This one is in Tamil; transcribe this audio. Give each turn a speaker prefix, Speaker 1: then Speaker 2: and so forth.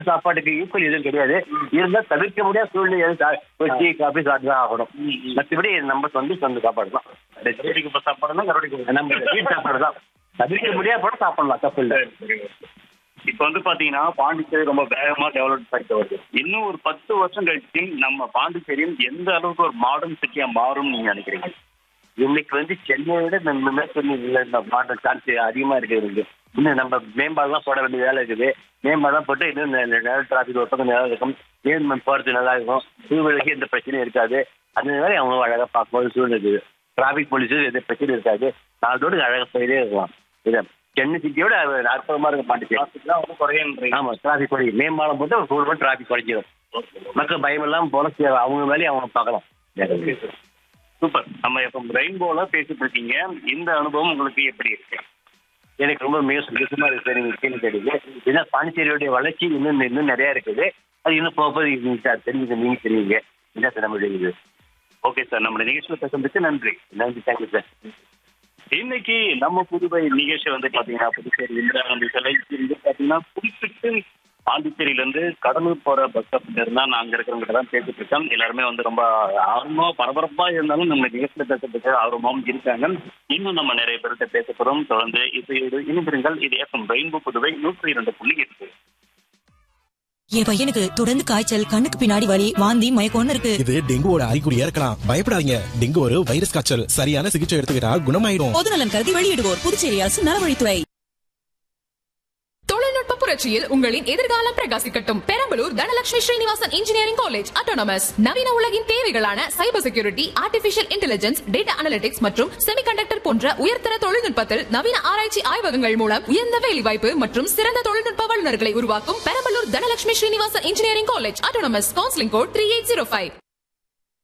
Speaker 1: சாப்பாட்டுக்கு ஈக்குவல் எதுவும் கிடையாது இருந்தா தவிர்க்க முடியாத சூழ்நிலை எதுவும் சா- ஒரு டீ காஃபி சாப்பிட்டு தான் ஆகணும் மற்றபடி நம்ம சொந்த சொந்த சாப்பாடு தான்
Speaker 2: கரோடிக்கு இப்போ சாப்பாடுனா கரோடிக்கு
Speaker 1: நம்ம வீட்டு சாப்பாடு தான் தவிர்க்க முடியாத கூட சாப்பிடலாம் தப்பு இல்லை
Speaker 2: இப்போ வந்து பாத்தீங்கன்னா பாண்டிச்சேரி ரொம்ப வேகமா டெவலப் ஆகிட்டு வருது இன்னும் ஒரு பத்து வருஷம் கழிச்சு நம்ம பாண்டிச்சேரியும் எந்த அளவுக்கு ஒரு மாடர்ன் சிட்டியா மாறும்னு நீங்க நினைக்கிறீங்க
Speaker 1: இன்னைக்கு வந்து சென்னையை விட நம்ம மேற்கொண்டு இல்லை இந்த மாற்ற சான்ஸ் அதிகமா இருக்குது இருக்கு இன்னும் நம்ம மேம்பாலம் போட வேண்டிய வேலை இருக்குது மேம்பாலம் போட்டு இன்னும் நேர டிராஃபிக் ஒரு பக்கம் நல்லா இருக்கும் நேர்மன் போறது நல்லா இருக்கும் டூவீலருக்கு எந்த பிரச்சனையும் இருக்காது அந்த மாதிரி அவங்க அழகா பார்க்கும்போது சூழ்நிலை இருக்குது டிராஃபிக் போலீஸும் எந்த பிரச்சனையும் இருக்காது நாலு ரோடு அழகா போயிட்டே இருக்கலாம் இது சென்னை சிட்டியோட அது அற்புதமா இருக்கும் பாண்டிச்சேரி
Speaker 2: டிராஃபிக் தான் வந்து குறையன்றீங்க
Speaker 1: ஆமா டிராஃபிக் குறையும் மேம்பாலம் போட்டு ஒரு ஃபுல் டிராஃபிக் குறைஞ்சிடும் மக்கள் பயம் இல்லாம போல அவங்க வேலையை அவங்க பார்க்கலாம்
Speaker 2: சூப்பர் நம்ம இப்போ ரெயின்போல பேசிட்டு இருக்கீங்க இந்த அனுபவம் உங்களுக்கு எப்படி இருக்கு
Speaker 1: எனக்கு ரொம்ப மிக சந்தோஷமா இருக்கு சார் நீங்க கேள்வி கேட்டீங்க ஏன்னா பாண்டிச்சேரியோடைய வளர்ச்சி இன்னும் இன்னும் நிறைய இருக்குது அது இன்னும் போக போக நீங்க சார் தெரிஞ்சுக்க நீங்க தெரியுங்க என்ன சார் நம்மளுடைய இது
Speaker 2: ஓகே சார் நம்ம நிகழ்ச்சியில் பேசுறதுக்கு நன்றி
Speaker 1: நன்றி தேங்க்யூ சார்
Speaker 2: இன்னைக்கு நம்ம புதுவை நிகழ்ச்சி வந்து பாத்தீங்கன்னா புதுச்சேரி இந்திரா காந்தி சிலை இருந்து பாத்தீங்கன்னா குறிப்பிட்டு பாண்டிச்சேரியில இருந்து கடலூர் போற பஸ் ஸ்டாப் இருந்தா நாங்க இருக்கிறவங்க தான் பேசிட்டு இருக்கோம் எல்லாருமே வந்து ரொம்ப ஆர்வமா பரபரப்பா இருந்தாலும் நம்ம நிகழ்ச்சியில பேசுறதுக்கு ஆர்வமாவும் இருக்காங்க இன்னும் நம்ம நிறைய பேர்கிட்ட பேச போறோம் தொடர்ந்து இசையோடு இணைந்திருங்கள் இது எஃப்எம் ரெயின்போ புதுவை நூற்றி இரண்டு புள்ளி எட்டு
Speaker 3: என் பையனுக்கு தொடர்ந்து காய்ச்சல் கண்ணுக்கு பின்னாடி வலி வாந்தி மயக்கம்னு இருக்கு
Speaker 4: இது டெங்குவோட அறிகுறியா இருக்கலாம் பயப்படாதீங்க டெங்கு ஒரு வைரஸ் காய்ச்சல் சரியான சிகிச்சை எடுத்துக்கிட்டா குணமாயிடும்
Speaker 3: பொதுநலன் கருதி வெளியிடுவோர் புதுச்சேரி அரசு நலவழித்துறை
Speaker 5: தொழில்நுட்ப புரட்சியில் உங்களின் எதிர்காலம் பிரகாசிக்கட்டும் Perambalur Dhanalakshmi Srinivasan engineering college autonomous நவீன உலகின் தேவைகளான cyber security artificial intelligence data analytics மற்றும் செமிகண்டக்டர் போன்ற உயர்தர தொழில்நுட்பத்தில் நவீன ஆராய்ச்சி ஆய்வகங்கள் மூலம் உயர்ந்த வேலைவாய்ப்பு மற்றும் சிறந்த தொழில்நுட்ப வல்லுநர்களை உருவாக்கும் Perambalur Dhanalakshmi Srinivasan engineering college autonomous counselling code three eight zero five